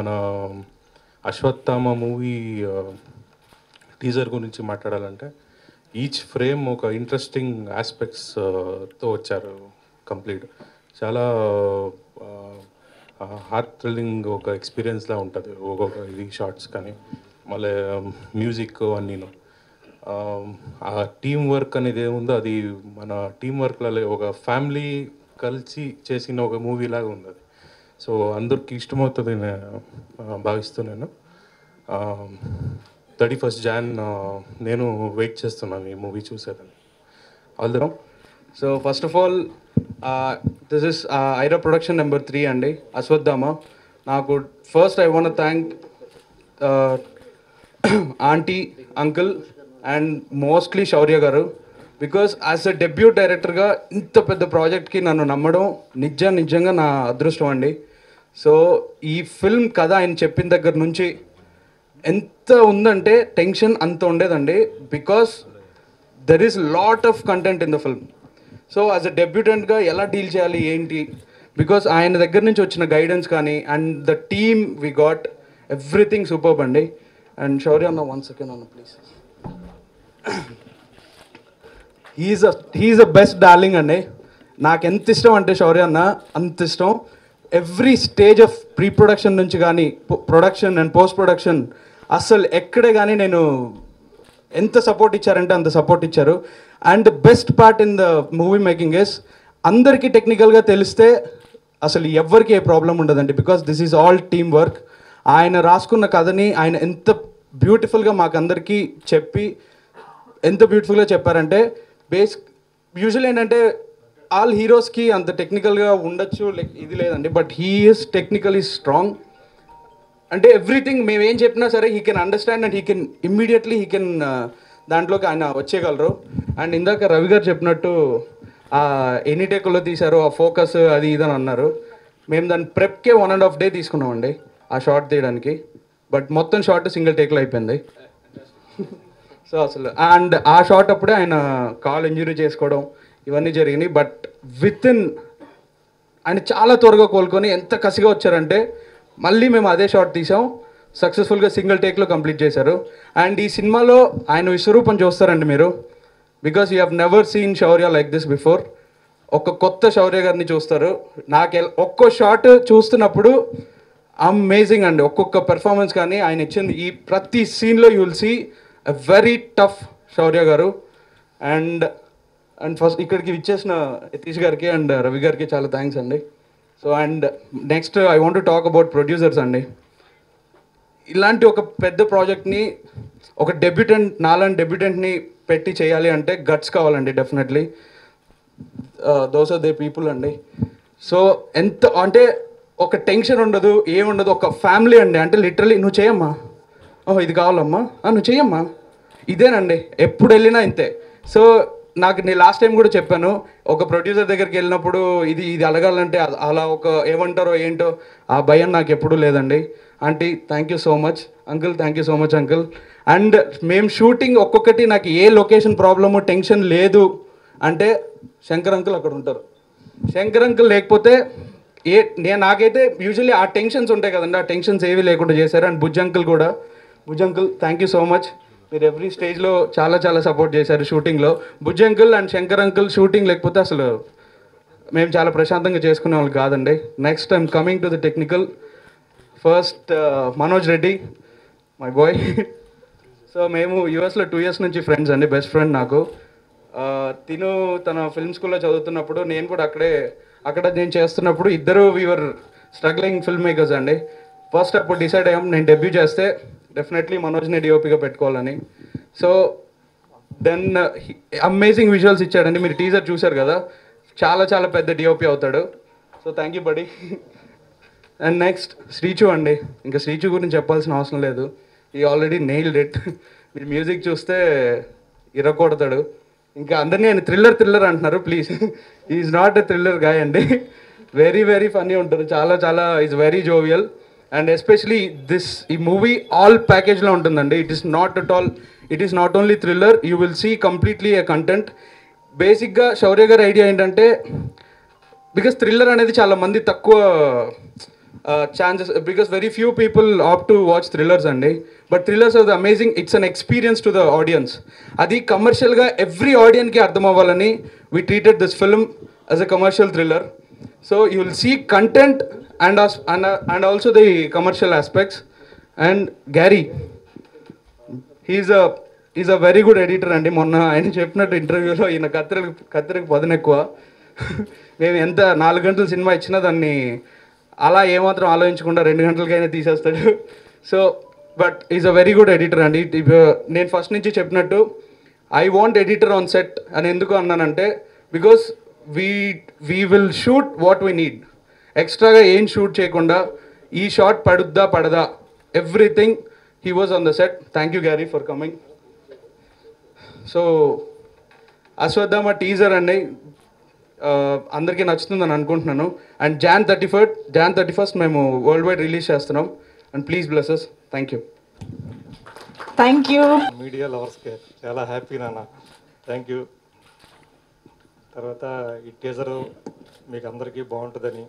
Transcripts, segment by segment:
మన Ashwatthama movie teaser గురించి మాట్లాడాలంటే ఈచ్ ఫ్రేమ్ ఒక ఇంట్రెస్టింగ్ ఆస్పెక్ట్స్తో వచ్చారు కంప్లీట్ చాలా హార్ట్ థ్రిల్లింగ్ ఒక ఎక్స్పీరియన్స్లా ఉంటుంది ఒక్కొక్క ఇది షార్ట్స్ కానీ మళ్ళీ మ్యూజిక్ అన్నీను ఆ టీం వర్క్ అనేది ఏముందో అది మన టీం వర్క్లలో ఒక ఫ్యామిలీ కలిసి చేసిన ఒక మూవీ లాగా ఉంది అది సో అందరికి ఇష్టమవుతుంది నేను భావిస్తూ నేను థర్టీ ఫస్ట్ జాన్ నేను వెయిట్ చేస్తున్నాను ఈ మూవీ చూసేదని all the so first of all this is Ira production number three అండి అశ్వత్థామ నాకు first I want thank aunty uncle and mostly Shaurya garu because as a debut డైరెక్టర్గా ఇంత పెద్ద ప్రాజెక్ట్కి నన్ను నమ్మడం నిజ నిజంగా నా అదృష్టం అండి సో ఈ ఫిల్మ్ కథ ఆయన చెప్పిన దగ్గర నుంచి ఎంత ఉందంటే టెన్షన్ అంత ఉండేదండి because there is lot of content in the film so as a డెబ్యూటెంట్గా ఎలా డీల్ చేయాలి ఏంటి బికాస్ ఆయన దగ్గర నుంచి వచ్చిన గైడెన్స్ కానీ and the team we got everything super అండి అండ్ శౌర్య అన్న వన్ సెకండ్ అన్న please he is he is a best darling అండి నాకు ఎంత ఇష్టం అంటే శౌర్య అన్న అంత ఇష్టం every stage of pre production నుంచి కానీ ప్రొడక్షన్ అండ్ పోస్ట్ ప్రొడక్షన్ అస్సలు ఎక్కడే కానీ నేను ఎంత సపోర్ట్ ఇచ్చారంటే అంత సపోర్ట్ ఇచ్చారు and the best part in the movie making is అందరికీ టెక్నికల్గా తెలిస్తే అసలు ఎవ్వరికి ఏ ప్రాబ్లం ఉండదండి because this is all team work ఆయన రాసుకున్న కథని ఆయన ఎంత బ్యూటిఫుల్గా మాకందరికీ చెప్పి ఎంత బ్యూటిఫుల్గా చెప్పారంటే బేస్ యూజువల్ ఏంటంటే ఆల్ హీరోస్కి అంత టెక్నికల్గా ఉండొచ్చు లైక్ ఇది లేదండి but he is technically strong అంటే ఎవ్రీథింగ్ మేము ఏం చెప్పినా సరే he can understand and he can immediately he can దాంట్లోకి ఆయన వచ్చేయగలరు అండ్ ఇందాక రవి గారు చెప్పినట్టు ఆ ఎనీ టేకుల్లో తీశారు ఆ ఫోకస్ అది ఇది అని అన్నారు మేము దాని ప్రెప్కే వన్ అండ్ హాఫ్ డే తీసుకున్నామండి ఆ షార్ట్ తీయడానికి బట్ మొత్తం షార్ట్ సింగిల్ టేక్లో అయిపోయింది సో అసలు అండ్ ఆ షార్ట్ అప్పుడే ఆయన కాల్ ఇంజురీ చేసుకోవడం ఇవన్నీ జరిగినాయి బట్ విత్ ఇన్ ఆయన చాలా త్వరగా కోలుకొని ఎంత కసిగా వచ్చారంటే మళ్ళీ మేము అదే షాట్ తీసాం సక్సెస్ఫుల్గా సింగిల్ టేక్లో కంప్లీట్ చేశారు అండ్ ఈ సినిమాలో ఆయన విశ్వరూపం చూస్తారండి మీరు because you have never seen Shaurya like this before ఒక కొత్త శౌర్య గారిని చూస్తారు నాకు ఎల్- ఒక్కో షాట్ చూస్తున్నప్పుడు అమేజింగ్ అండి ఒక్కొక్క పెర్ఫార్మెన్స్ కానీ ఆయన ఇచ్చింది ఈ ప్రతి సీన్లో you will see a very tough Shaurya garu and and first ఇక్కడికి ఇచ్చేసిన యతీష్ గారికి అండ్ రవి గారికి చాలా థ్యాంక్స్ అండి so and next I want talk about producers అండి ఇలాంటి ఒక పెద్ద ప్రాజెక్ట్ని ఒక డెబ్యూటెంట్ నాలాంటి డెబ్యూటెంట్ని పెట్టి చేయాలి అంటే గట్స్ కావాలండి definitely those are they people అండి సో ఎంత అంటే ఒక టెన్షన్ ఉండదు ఏముండదు ఒక ఫ్యామిలీ అండి అంటే లిటరలీ నువ్వు చేయమ్మా ఓహో ఇది కావాలమ్మా "ఆ, నువ్వు చేయమ్మా ఇదేనండి ఎప్పుడు వెళ్ళినా ఇంతే సో నాకు నేను లాస్ట్ టైం కూడా చెప్పాను ఒక ప్రొడ్యూసర్ దగ్గరికి వెళ్ళినప్పుడు ఇది ఇది అడగాలంటే అ- అలా ఒక ఏమంటారో ఏంటో ఆ భయం నాకు ఎప్పుడూ లేదండి aunty thank you so much uncle thank you so much uncle and మేము షూటింగ్ ఒక్కొక్కటి నాకు ఏ లొకేషన్ ప్రాబ్లము టెన్షన్ లేదు అంటే శంకర్ అంకుల్ అక్కడ ఉంటారు శంకర్ అంకుల్ లేకపోతే ఏ నేను నాకైతే యూజువల్లీ ఆ టెన్షన్స్ ఉంటాయి కదండి ఆ టెన్షన్స్ ఏవి లేకుండా చేశారు అండ్ బుజ్జ అంకుల్ కూడా Bujja uncle thank you so much మీరు ఎవ్రీ స్టేజ్లో చాలా చాలా సపోర్ట్ చేశారు షూటింగ్లో Bujja uncle and Shankar uncle shooting లేకపోతే అసలు మేము చాలా ప్రశాంతంగా చేసుకునే వాళ్ళు కాదండి next I'm coming to the technical first Manoj Reddy my boy so మేము యూఎస్లో టూ ఇయర్స్ నుంచి ఫ్రెండ్స్ అండి బెస్ట్ ఫ్రెండ్ నాకు ఆ, తిను తన ఫిల్మ్ స్కూల్లో చదువుతున్నప్పుడు నేను కూడా అక్కడే అక్కడ నేను చేస్తున్నప్పుడు ఇద్దరు వీవర్ స్ట్రగ్లింగ్ ఫిల్మ్ మేకర్స్ అండి ఫస్ట్ అప్పుడు డిసైడ్ అయ్యాం నేను డెబ్యూ చేస్తే డెఫినెట్లీ మనోజ్ని డిఓపిగా పెట్టుకోవాలని సో దెన్ అమేజింగ్ విజువల్స్ ఇచ్చాడండి మీరు టీజర్ చూశారు కదా చాలా చాలా పెద్ద డిఓపి అవుతాడు so thank you buddy and next Srichu అండి ఇంకా శ్రీచు గురించి చెప్పాల్సిన అవసరం లేదు ఈ ఆల్రెడీ నెయిల్డ్ ఇట్ మీరు మ్యూజిక్ చూస్తే ఇరగొడతాడు ఇంకా అందరినీ ఆయన థ్రిల్లర్ థ్రిల్లర్ అంటున్నారు please is not a thriller guy అండి వెరీ వెరీ ఫన్నీ ఉంటారు చాలా చాలా is very jovial and especially this ఈ మూవీ ఆల్ ప్యాకేజ్లో ఉంటుందండి it is not at all it is not only thriller you will see completely A content బేసిక్గా శౌర్య గారి idea ఏంటంటే బికాస్ థ్రిల్లర్ అనేది చాలా మంది తక్కువ chances because very few people opt to watch thrillers అండి but thrillers are the amazing it's an experience to the audience అది కమర్షియల్గా ఎవ్రీ ఆడియన్కి అర్థం అవ్వాలని we treated this film as a commercial thriller so you will see content and and also the commercial aspects and Garry he is a is a very good editor అండి మొన్న ఆయన చెప్పినట్టు ఇంటర్వ్యూలో ఈయన కత్తిరకు కత్తిరకు పదును ఎక్కువ మేము ఎంత నాలుగు గంటల సినిమా ఇచ్చినా దాన్ని అలా ఏమాత్రం ఆలోచించకుండా రెండు గంటలకైనా తీసేస్తాడు so but is a very good editor అండి ఇప్- నేను ఫస్ట్ నుంచి చెప్పినట్టు I want editor on set అని ఎందుకు అన్నానంటే because we we will shoot what we need ఎక్స్ట్రాగా ఏం షూట్ చేయకుండా ఈ షాట్ పడుద్దా పడదా everything he was on the set thank you Garry for coming so Ashwatthama teaser అండి ఆ, అందరికీ నచ్చుతుందని అనుకుంటున్నాను అండ్ Jan thirty first Jan thirty first మేము వరల్డ్ వైడ్ రిలీజ్ చేస్తున్నాం అండ్ please blesses thank you thank you media లవర్స్కి చాలా హ్యాపీ నాన్న థ్యాంక్ యూ తర్వాత ఈ టీజరు మీకు అందరికీ బాగుంటుందని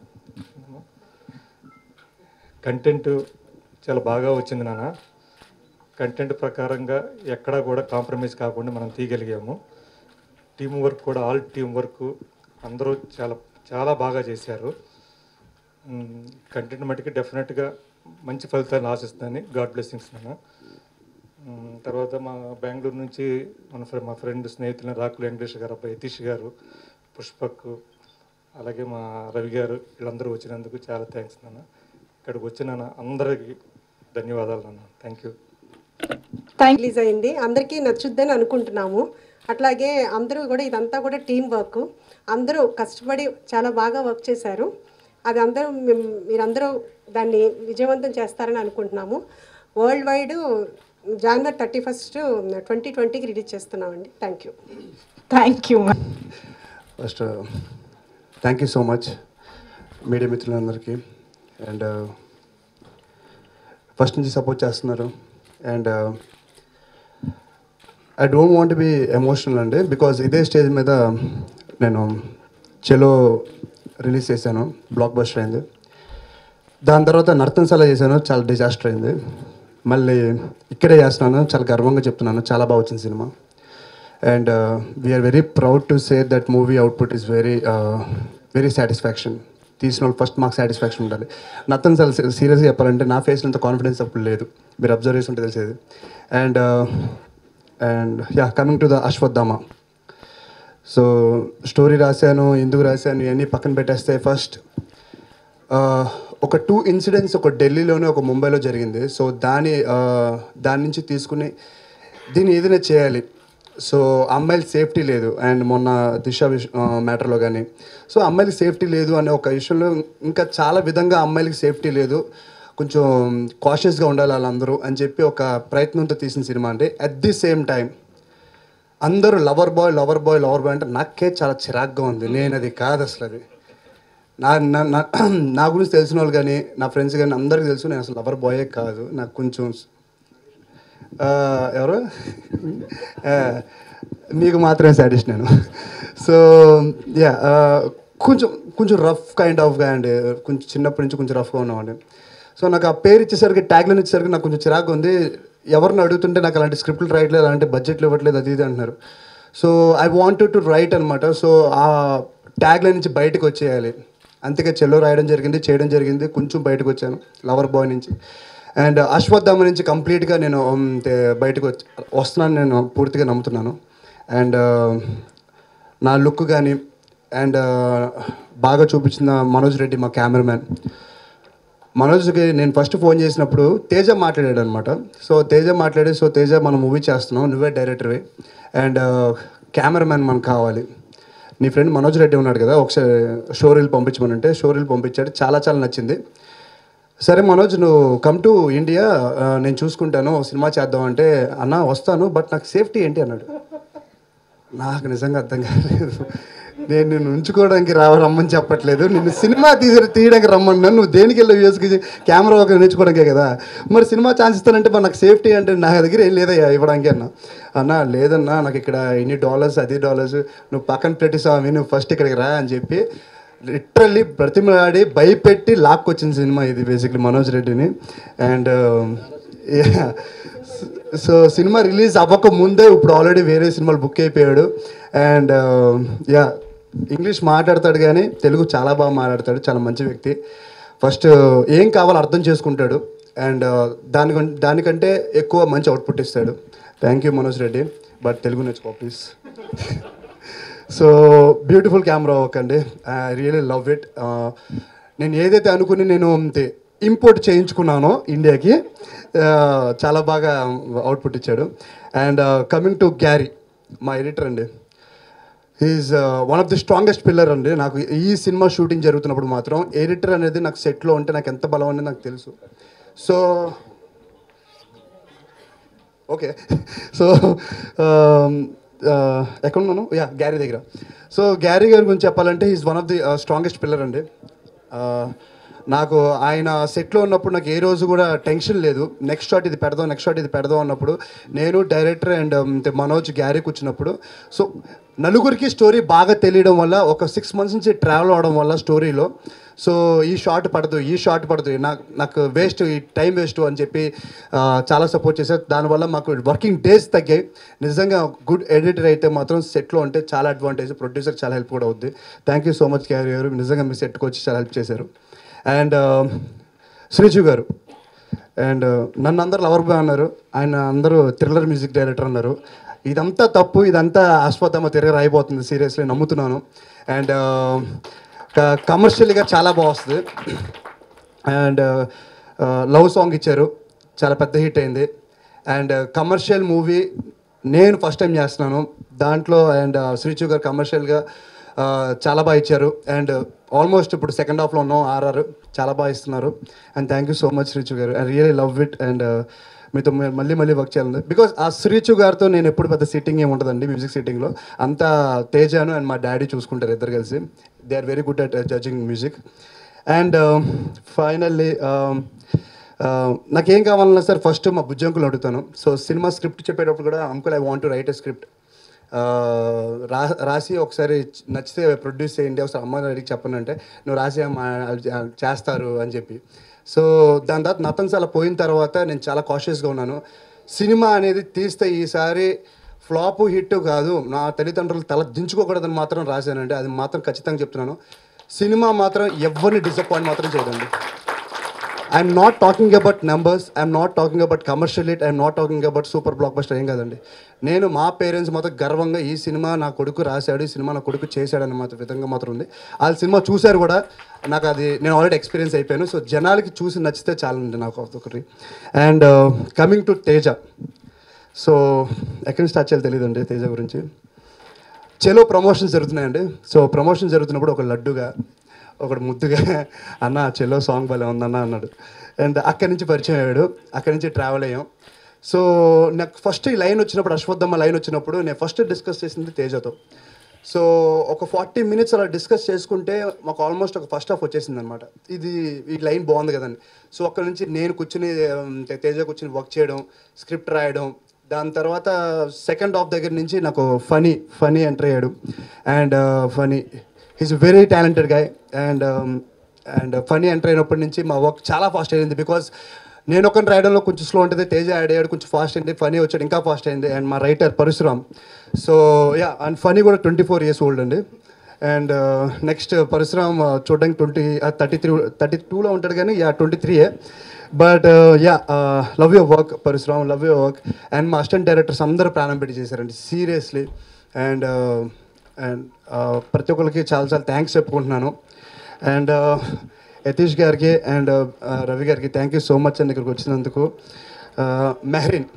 కంటెంట్ చాలా బాగా వచ్చింది నాన్న కంటెంట్ ప్రకారంగా ఎక్కడా కూడా కాంప్రమైజ్ కాకుండా మనం తీయగలిగాము టీం వర్క్ కూడా ఆల్ టీం వర్క్ అందరూ చాలా చాలా బాగా చేశారు కంటెంట్ మటుకి డెఫినెట్గా మంచి ఫలితాలను ఆశిస్తానని గాడ్ బ్లెస్సింగ్స్ నాన్న మ్మ్. తర్వాత మా బెంగళూరు నుంచి మన ఫ్రె- మా ఫ్రెండ్ స్నేహితులు రాకుల వెంకటేష్ గారు అబ్బాయి యతీష్ గారు పుష్పక్ అలాగే మా రవి గారు వీళ్ళందరూ వచ్చినందుకు చాలా థ్యాంక్స్ నాన్న ఇక్కడికి వచ్చిన అందరికీ ధన్యవాదాలు నాన్న థ్యాంక్ యూ థ్యాంక్ రిలీజ్ అయింది అందరికీ నచ్చుద్దని అనుకుంటున్నాము అట్లాగే అందరూ కూడా ఇదంతా కూడా టీం వర్క్ అందరూ కష్టపడి చాలా బాగా వర్క్ చేశారు అది అందరూ మేము- మీరందరూ దాన్ని విజయవంతం చేస్తారని అనుకుంటున్నాము వరల్డ్ వైడ్ జనవరి థర్టీ ఫస్ట్ ట్వంటీ ట్వంటీకి రిలీజ్ చేస్తున్నామండి thank you thank you first thank you so much media మిత్రులందరికీ అండ్ ఫస్ట్ నుంచి సపోర్ట్ చేస్తున్నారు and I don't want be emotional అండి బికాజ్ ఇదే స్టేజ్ మీద నేను చెలో రిలీజ్ చేశాను బ్లాక్ బస్టర్ అయింది దాని తర్వాత నర్తనశాల చేశాను చాలా డిజాస్టర్ అయింది మళ్ళీ ఇక్కడే చేస్తున్నాను చాలా గర్వంగా చెప్తున్నాను చాలా బాగా వచ్చింది సినిమా and we are very proud to say that movie output is very very satisfaction తీసిన వాళ్ళు ఫస్ట్ మాకు సాటిస్ఫాక్షన్ ఉండాలి నత్తన్ సార్ సీరియస్గా చెప్పాలంటే నా ఫేస్లో అంత కాన్ఫిడెన్స్ అప్పుడు లేదు మీరు అబ్జర్వ్ చేసి ఉంటే తెలిసేది and and yeah coming to the Ashwatthama so story రాశాను ఎందుకు రాశాను ఇవన్నీ పక్కన పెట్టేస్తే ఫస్ట్ ఒక టూ ఇన్సిడెంట్స్ ఒక ఢిల్లీలోనే ఒక ముంబైలో జరిగింది సో దాని ఆ, దాని నుంచి తీసుకుని దీన్ని ఏదైనా చేయాలి సో అమ్మాయిల సేఫ్టీ లేదు అండ్ మొన్న దిశ విష మ్యాటర్లో కానీ సో అమ్మాయిలకి సేఫ్టీ లేదు అనే ఒక విషయంలో ఇంకా చాలా విధంగా అమ్మాయిలకి సేఫ్టీ లేదు కొంచెం కాషియస్గా ఉండాలి వాళ్ళందరూ అని చెప్పి ఒక ప్రయత్నంతో తీసిన సినిమా అంటే అట్ ది సేమ్ టైం అందరూ lover boy lover boy lover boy అంటే నాకే చాలా చిరాగ్గా ఉంది నేను అది కాదు అసలు అది నా నా- నా- నా గురించి తెలిసిన వాళ్ళు కానీ నా ఫ్రెండ్స్ కానీ అందరికీ తెలుసు నేను అసలు లవర్ బాయే కాదు నాకు కొంచెం ఆ, ఎవరు ఆ, మీకు మాత్రమే సాటిస్ట్ నేను సో యా కొంచెం కొంచెం రఫ్ కైండ్ ఆఫ్గా అండి కొంచెం చిన్నప్పటి నుంచి కొంచెం రఫ్గా ఉన్నామండి సో నాకు ఆ పేరు ఇచ్చేసరికి ట్యాగ్లైన్ ఇచ్చేసరికి నాకు కొంచెం చిరాకు ఉంది ఎవరిని అడుగుతుంటే నాకు అలాంటి స్క్రిప్ట్లు రాయట్లేదు అలాంటి బడ్జెట్లు ఇవ్వట్లేదు అది ఇది అంటున్నారు so I wanted to write అనమాట సో ఆ ట్యాగ్లైన్ నుంచి బయటకు వచ్చేయాలి అంతేగా చెల్లో రాయడం జరిగింది చేయడం జరిగింది కొంచెం బయటకు వచ్చాను లవర్ బాయ్ నుంచి అండ్ అశ్వత్థామ నుంచి కంప్లీట్గా నేను ఉమ్, తే- బయటకు వచ్చి వస్తున్నాను నేను పూర్తిగా నమ్ముతున్నాను అండ్ నా లుక్ కానీ అండ్ బాగా చూపించిన మనోజ్ రెడ్డి మా కెమెరామ్యాన్ మనోజ్కి నేను ఫస్ట్ ఫోన్ చేసినప్పుడు తేజ మాట్లాడాడు అనమాట సో తేజ మాట్లాడి సో తేజ మనం మూవీ చేస్తున్నాం నువ్వే డైరెక్టర్వి అండ్ కెమెరామ్యాన్ మనకు కావాలి నీ ఫ్రెండ్ మనోజ్ రెడ్డి ఉన్నాడు కదా ఒకసారి షోరీల్ పంపించమనంటే షోరీల్ పంపించాడు చాలా చాలా నచ్చింది సరే మనోజ్ నువ్వు కమ్ టు ఇండియా ఆ, నేను చూసుకుంటాను ఓ సినిమా చేద్దాం అంటే అన్న వస్తాను బట్ నాకు సేఫ్టీ ఏంటి అన్నాడు నాకు నిజంగా అర్థం కాలేదు నేను నిన్ను ఉంచుకోవడానికి రావ రమ్మని చెప్పట్లేదు నిన్ను సినిమా తీసి తీయడానికి రమ్మన్నాను నువ్వు దేనికి వెళ్ళి యూఎస్కి కెమెరా ఒక నేర్చుకోవడానికే కదా మరి సినిమా ఛాన్స్ ఇస్తానంటే మరి నాకు సేఫ్టీ అంటే నా దగ్గర ఏం లేదయ్యా ఇవ్వడానికి అన్న అన్న లేదన్నా నాకు ఇక్కడ ఇన్ని డాలర్స్ అది డాలర్స్ నువ్వు పక్కన పెట్టి స్వామి నువ్వు ఫస్ట్ ఇక్కడికి రా అని చెప్పి లిటరల్లీ బ్రతిమలాడి భయపెట్టి లాక్కొచ్చిన సినిమా ఇది బేసిక్లీ మనోజ్ రెడ్డిని అండ్ సో సినిమా రిలీజ్ అవ్వక ముందే ఇప్పుడు ఆల్రెడీ వేరే సినిమాలు బుక్ అయిపోయాడు అండ్ యా ఇంగ్లీష్ మాట్లాడతాడు కానీ తెలుగు చాలా బాగా మాట్లాడతాడు చాలా మంచి వ్యక్తి ఫస్ట్ ఏం కావాలో అర్థం చేసుకుంటాడు అండ్ దాని దానికంటే ఎక్కువ మంచి అవుట్పుట్ ఇస్తాడు thank you Manoj Reddy but Telugu నేర్చుకో please so beautiful camera work అండి ఐ రియలీ లవ్ ఇట్ నేను ఏదైతే అనుకుని నేను ఇంపోర్ట్ చేయించుకున్నానో ఇండియాకి uh, చాలా బాగా అవుట్పుట్ ఇచ్చాడు అండ్ కమింగ్ టు గ్యారీ మా ఎడిటర్ అండి is one of the strongest pillar అండి నాకు ఈ సినిమా షూటింగ్ జరుగుతున్నప్పుడు మాత్రం ఎడిటర్ అనేది నాకు సెట్లో ఉంటే నాకు ఎంత బలం అనేది నాకు తెలుసు సో ఓకే సో ఎక్కడున్నాను యా గ్యారీ దగ్గర సో గ్యారీ గారి గురించి చెప్పాలంటే is one of the strongest pillar అండి Uh, నాకు ఆయన సెట్లో ఉన్నప్పుడు నాకు ఏ రోజు కూడా టెన్షన్ లేదు నెక్స్ట్ షాట్ ఇది పెడదాం నెక్స్ట్ షాట్ ఇది పెడదాం అన్నప్పుడు నేను డైరెక్టర్ అండ్ మనోజ్ గ్యారీ కూర్చున్నప్పుడు సో నలుగురికి స్టోరీ బాగా తెలియడం వల్ల ఒక సిక్స్ మంత్స్ నుంచి ట్రావెల్ అవడం వల్ల స్టోరీలో సో ఈ షార్ట్ పడదు ఈ షార్ట్ పడదు నాకు నాకు వేస్ట్ ఈ టైం వేస్ట్ అని చెప్పి ఆ, చాలా సపోర్ట్ చేశారు దానివల్ల మాకు వర్కింగ్ డేస్ తగ్గాయి నిజంగా గుడ్ ఎడిటర్ అయితే మాత్రం సెట్లో ఉంటే చాలా అడ్వాంటేజ్ ప్రొడ్యూసర్ చాలా హెల్ప్ కూడా అవుద్ది thank you so much Garry garu నిజంగా మీ సెట్కి వచ్చి చాలా హెల్ప్ చేశారు అండ్ శ్రీజు గారు అండ్ నన్ను అందరు లవర్ బాయ్ అన్నారు ఆయన అందరూ థ్రిల్లర్ మ్యూజిక్ డైరెక్టర్ అన్నారు ఇదంతా తప్పు ఇదంతా ఆస్పదమ తిరగ రాయిపోతుంది సీరియస్లీ నమ్ముతున్నాను అండ్ కమర్షియల్గా చాలా బాగా వస్తుంది అండ్ లవ్ సాంగ్ ఇచ్చారు చాలా పెద్ద హిట్ అయింది అండ్ కమర్షియల్ మూవీ నేను ఫస్ట్ టైం చేస్తున్నాను దాంట్లో అండ్ శ్రీచు గారు కమర్షియల్గా చాలా బాగా ఇచ్చారు అండ్ ఆల్మోస్ట్ ఇప్పుడు సెకండ్ హాఫ్లో ఉన్నాం ఆర్ఆర్ చాలా బాగా ఇస్తున్నారు and thank you so much Srichu garu I really love it and మీతో మ- మళ్ళీ మళ్ళీ వర్క్ చేయాలి బికాస్ ఆ శ్రీచు గారితో నేను ఎప్పుడు పెద్ద సిట్టింగ్ ఏమి ఉంటుందండి మ్యూజిక్ సిట్టింగ్లో అంతా తేజాను అండ్ మా డాడీ చూసుకుంటారు ఇద్దరు కలిసి they are very good at judging music and finally నాకేం కావాలన్నా సార్ ఫస్ట్ మా బుజ్జంకులు అడుగుతాను సో సినిమా స్క్రిప్ట్ చెప్పేటప్పుడు కూడా uncle I want to write a script రా రాసి ఒకసారి నచ్చితే ప్రొడ్యూస్ చేయండి ఒకసారి అమ్మ అడిగి చెప్పను అంటే నువ్వు రాసి అమ్మ వాళ్ళు చేస్తారు అని చెప్పి సో దాని తర్వాత నతంసాల పోయిన తర్వాత నేను చాలా కాషియస్గా ఉన్నాను సినిమా అనేది తీస్తే ఈసారి ఫ్లాప్ హిట్ కాదు నా తల్లిదండ్రులు తల దించుకోకూడదని మాత్రం రాశానండి అది మాత్రం ఖచ్చితంగా చెప్తున్నాను సినిమా మాత్రం ఎవరిని డిసప్పాయింట్ మాత్రం చేయదండి I'm not talking about numbers I'm not talking about commercial hit I'm not talking about super blockbuster ఏం కదండి నేను మా పేరెంట్స్ మాత్రం గర్వంగా ఈ సినిమా నా కొడుకు రాశాడు ఈ సినిమా నా కొడుకు చేశాడని మాత్రం విధంగా మాత్రం ఉంది వాళ్ళ సినిమా చూశారు కూడా నాకు అది నేను ఆల్రెడీ ఎక్స్పీరియన్స్ అయిపోయాను సో జనాలకి చూసి నచ్చితే చాలండి నాకు ఒకటి and coming to Teja so ఎక్కడి నుంచి స్టార్ట్ చేయాలి తెలియదండి తేజ గురించి చలో ప్రమోషన్స్ జరుగుతున్నాయండి సో ప్రమోషన్ జరుగుతున్నప్పుడు ఒక లడ్డుగా ఒకడు ముద్దుగా అన్న చెలో సాంగ్ భలే ఉందన్న అన్నాడు అండ్ అక్కడి నుంచి పరిచయం అయ్యాడు అక్కడి నుంచి ట్రావెల్ అయ్యాం సో నాకు ఫస్ట్ ఈ లైన్ వచ్చినప్పుడు అశ్వత్థమ్మ లైన్ వచ్చినప్పుడు నేను ఫస్ట్ డిస్కస్ చేసింది తేజతో సో ఒక ఫార్టీ మినిట్స్ అలా డిస్కస్ చేసుకుంటే మాకు ఆల్మోస్ట్ ఒక ఫస్ట్ హాఫ్ వచ్చేసింది అనమాట ఇది ఈ లైన్ బాగుంది కదండి సో అక్కడ నుంచి నేను కూర్చుని ఉమ్, తేజ కూర్చుని వర్క్ చేయడం స్క్రిప్ట్ రాయడం దాని తర్వాత సెకండ్ హాఫ్ దగ్గర నుంచి నాకు ఫనీ ఫనీ ఎంటర్ అయ్యాడు and Phani he's very talented guy and and Phani enter అయినప్పటి నుంచి మా వర్క్ చాలా ఫాస్ట్ అయింది బికాస్ నేను ఒకరిని రాయడంలో కొంచెం స్లో ఉంటుంది తేజ యాడ్ అయ్యాడు కొంచెం ఫాస్ట్ అయింది ఫనీ వచ్చాడు ఇంకా ఫాస్ట్ అయింది అండ్ మా writer Parasuram so ya and Phani కూడా ట్వంటీ ఫోర్ ఇయర్స్ ఓల్డ్ అండి అండ్ నెక్స్ట్ పరశురామ్ చూడడానికి ట్వంటీ థర్టీ త్రీ థర్టీ టూలో ఉంటాడు కానీ యా ట్వంటీ త్రీయే but ya love your work Parasuram love your work and మా అసిస్టెంట్ డైరెక్టర్స్ అందరూ ప్రాణం పెట్టి చేశారండి సీరియస్లీ అండ్ అండ్ ప్రతి ఒక్కరికి చాలా చాలా థ్యాంక్స్ చెప్పుకుంటున్నాను అండ్ యతీష్ గారికి అండ్ రవి గారికి థ్యాంక్ యూ సో మచ్ అండి ఇక్కడికి వచ్చినందుకు Mehreen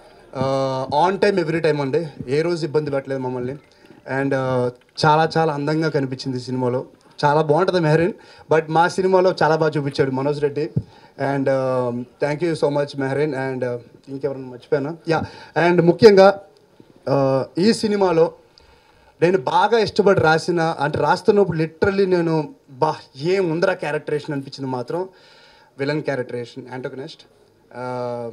on time every time అండి ఏ రోజు ఇబ్బంది పెట్టలేదు మమ్మల్ని అండ్ చాలా చాలా అందంగా కనిపించింది ఈ సినిమాలో చాలా బాగుంటుంది మెహరిన్ బట్ మా సినిమాలో చాలా బాగా చూపించాడు Manoj Reddy and thank you so much Mehreen and ఇంకెవరైనా మర్చిపోయాను యా అండ్ ముఖ్యంగా uh, ఈ సినిమాలో నేను బాగా ఇష్టపడి రాసిన అంటే రాస్తున్నప్పుడు లిటరల్లీ నేను బా ఏం ఉందరా క్యారెక్టరేషన్ అనిపించింది మాత్రం villain characterization antagonist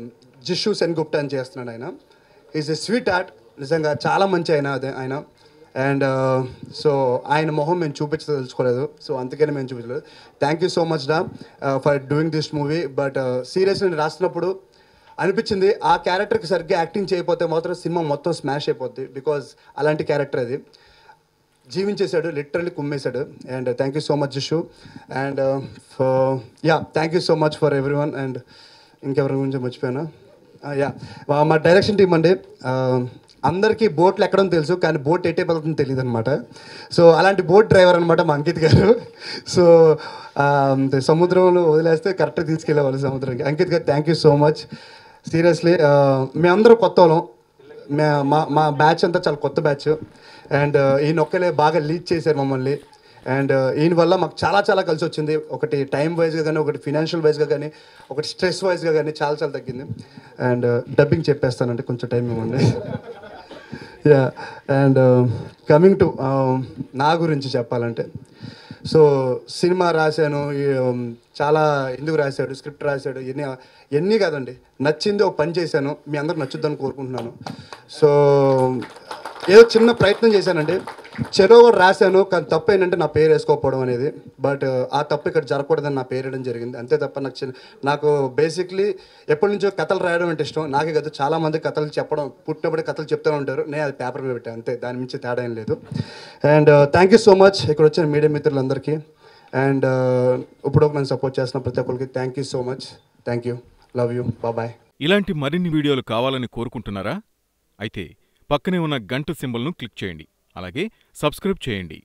Jisshu Sengupta అని చేస్తున్నాడు ఆయన ఈజ్ ఎ స్వీట్ ఆర్ట్ నిజంగా చాలా మంచి ఆయన అదే ఆయన అండ్ సో ఆయన మొహం మేము చూపించదలుచుకోలేదు సో అందుకని మేము చూపించలేదు థ్యాంక్ యూ సో మచ్ డా for doing this movie but serious నేను రాసినప్పుడు అనిపించింది ఆ క్యారెక్టర్కి సరిగ్గా యాక్టింగ్ చేయకపోతే మాత్రం సినిమా మొత్తం స్మాష్ అయిపోద్ది బికాజ్ అలాంటి క్యారెక్టర్ అది జీవించేశాడు లిటరల్లీ కుమ్మేశాడు and thank you so much Jisshu and ya thank you so much for everyone and ఇంకెవరి గురించి మర్చిపోయాను యా మా డైరెక్షన్ టీం అండి uh, అందరికీ బోట్లు ఎక్కడం తెలుసు కానీ బోట్ ఎట్టే పడుతుందో తెలియదు అనమాట సో అలాంటి బోట్ డ్రైవర్ అనమాట మా అంకిత్ గారు సో సముద్రంలో వదిలేస్తే కరెక్ట్గా తీసుకెళ్ళేవాళ్ళు సముద్రంకి అంకిత్ గారు thank you so much seriously మేమందరం కొత్త వాళ్ళం మే మా మా బ్యాచ్ అంతా చాలా కొత్త బ్యాచ్ అండ్ ఈయన ఒక్కలే బాగా లీడ్ చేశారు మమ్మల్ని అండ్ ఈయన వల్ల మాకు చాలా చాలా కలిసి వచ్చింది ఒకటి టైం వైజ్గా కానీ ఒకటి ఫినాన్షియల్ వైజ్గా కానీ ఒకటి స్ట్రెస్ వైజ్గా కానీ చాలా చాలా తగ్గింది అండ్ డబ్బింగ్ చెప్పేస్తానంటే కొంచెం టైం ఇవ్వండి యా అండ్ కమింగ్ టు నా గురించి చెప్పాలంటే సో సినిమా రాశాను ఈ, um, చాలా ఎందుకు రాశాడు స్క్రిప్ట్ రాశాడు ఎన్ని ఎన్ని కాదండి నచ్చింది ఒక పని చేశాను మీ అందరు నచ్చుద్దని కోరుకుంటున్నాను సో ఏదో చిన్న ప్రయత్నం చేశానండి చెరో కూడా రాశాను కానీ తప్పు ఏంటంటే నా పేరు వేసుకోకపోవడం అనేది బట్ ఆ తప్పు ఇక్కడ జరగకూడదని నా పేరు వేయడం జరిగింది అంతే తప్ప నాకు చిన్న నాకు బేసిక్లీ ఎప్పటి నుంచో కథలు రాయడం అంటే ఇష్టం నాకే కదా చాలా మంది కథలు చెప్పడం పుట్టినప్పుడే కథలు చెప్తూ ఉంటారు నేను అది పేపర్ మీద పెట్టాను అంతే దాని మించి తేడా ఏం లేదు and thank you so much ఇక్కడ వచ్చిన మీడియా మిత్రులందరికీ అండ్ ఇప్పుడు నన్ను సపోర్ట్ చేస్తున్న ప్రతి ఒక్కరికి thank you so much thank you love you bye ఇలాంటి మరిన్ని వీడియోలు కావాలని కోరుకుంటున్నారా అయితే పక్కనే ఉన్న గంట సింబల్ను క్లిక్ చేయండి అలాగే సబ్స్క్రైబ్ చేయండి